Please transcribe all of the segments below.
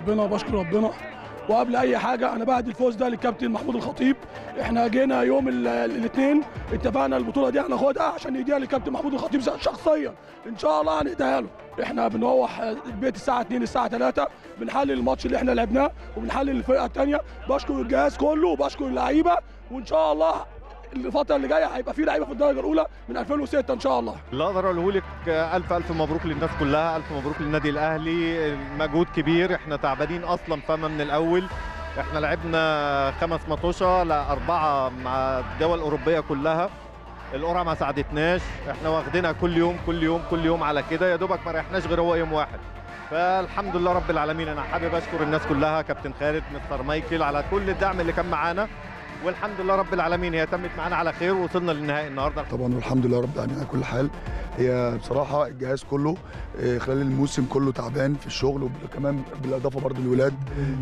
ربنا وبشكر ربنا وقبل اي حاجه انا بعد الفوز ده للكابتن محمود الخطيب احنا جينا يوم الاثنين اتفقنا البطوله دي هناخدها عشان نديها للكابتن محمود الخطيب شخصيا ان شاء الله هنديها له احنا بنروح البيت الساعه 2 الساعه 3 بنحلل الماتش اللي احنا لعبناه وبنحلل الفرقه الثانيه بشكر الجهاز كله وبشكر اللعيبه وان شاء الله الفتره اللي جايه هيبقى في لعيبه في الدرجه الاولى من 2006 ان شاء الله اللي اقدر اقوله لك الف الف مبروك للناس كلها الف مبروك للنادي الاهلي مجهود كبير احنا تعبانين اصلا فما من الاول احنا لعبنا خمس مطوشه لاربعه مع الدول الاوروبيه كلها القرعه ما ساعدتناش احنا واخدينها كل يوم كل يوم كل يوم على كده يا دوبك ما ريحناش غير هو يوم واحد فالحمد لله رب العالمين انا حابب اشكر الناس كلها كابتن خالد مستر مايكل على كل الدعم اللي كان معانا والحمد لله رب العالمين هي تمت معانا على خير ووصلنا للنهائي النهارده طبعا والحمد لله رب العالمين على كل حال هي بصراحه الجهاز كله خلال الموسم كله تعبان في الشغل وكمان بالاضافه برضو الولاد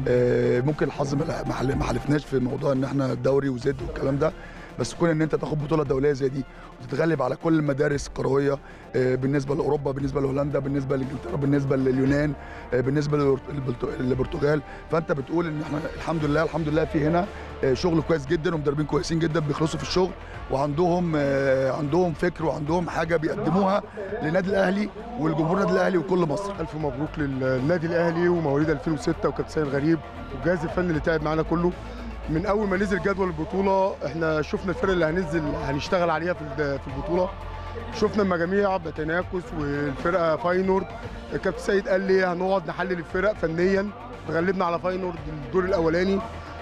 ممكن الحظ ما حلفناش في موضوع ان احنا الدوري وزد والكلام ده بس كون ان انت تاخد بطوله دوليه زي دي وتتغلب على كل المدارس الكرويه بالنسبه لاوروبا بالنسبه لهولندا بالنسبه لانجلترا بالنسبه لليونان بالنسبه للبرتغال فانت بتقول ان احنا الحمد لله الحمد لله في هنا شغل كويس جدا ومدربين كويسين جدا بيخلصوا في الشغل وعندهم عندهم فكر وعندهم حاجه بيقدموها للنادي الاهلي والجمهور النادي الاهلي وكل مصر الف مبروك للنادي الاهلي ومواليد 2006 وكابتن سيد غريب والجهاز الفني اللي تعب معانا كله من اول ما نزل جدول البطوله احنا شفنا الفرق اللي هننزل هنشتغل عليها في في البطوله شفنا المجاميع بتناكس والفرقه فاينورد كابتن سيد قال لي هنقعد نحلل الفرق فنيا غلبنا على فاينورد الدور الاولاني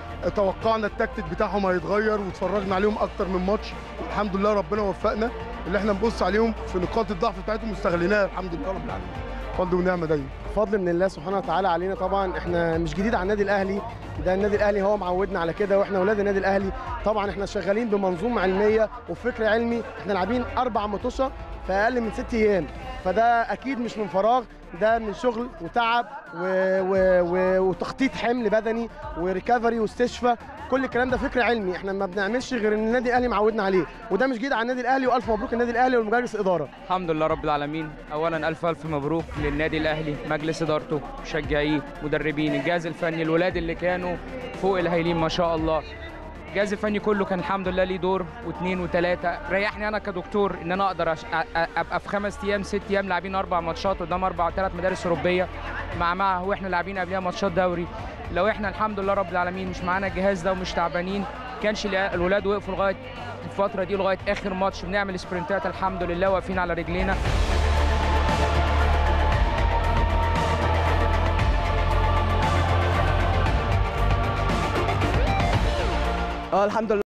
توقعنا التكتيك بتاعهم هيتغير واتفرجنا عليهم اكتر من ماتش الحمد لله ربنا وفقنا اللي احنا نبص عليهم في نقاط الضعف بتاعتهم واستغليناها الحمد لله رب العالمين فضل ونعمه دايما فضل من الله سبحانه وتعالى علينا طبعا احنا مش جديد على النادي الاهلي ده النادي الاهلي هو معودنا على كده واحنا اولاد النادي الاهلي طبعا احنا شغالين بمنظومه علميه وفكر علمي احنا لاعبين اربع مطوشه في اقل من ست ايام فده اكيد مش من فراغ ده من شغل وتعب و... و... و... وتخطيط حمل بدني وريكفري واستشفاء كل الكلام ده فكر علمي احنا ما بنعملش غير ان النادي الاهلي معودنا عليه وده مش جديد على النادي الاهلي والف مبروك النادي الاهلي والمجلس اداره الحمد لله رب العالمين اولا الف الف مبروك للنادي الاهلي مجلس ادارته مشجعيه مدربين الجهاز الفني الولاد اللي كانوا فوق الهايلين ما شاء الله الجهاز الفني كله كان الحمد لله ليه دور واثنين وثلاثه ريحني انا كدكتور ان انا اقدر أش... ابقى في خمس ايام ست ايام لاعبين اربع ماتشات قدام اربع ثلاث مدارس اوروبيه مع مع واحنا لاعبين قبلها ماتشات دوري لو احنا الحمد لله رب العالمين مش معانا الجهاز ده ومش تعبانين كانش الولاد وقفوا لغايه الفتره دي لغايه اخر ماتش بنعمل سبرنتات الحمد لله واقفين على رجلينا اه الحمد لله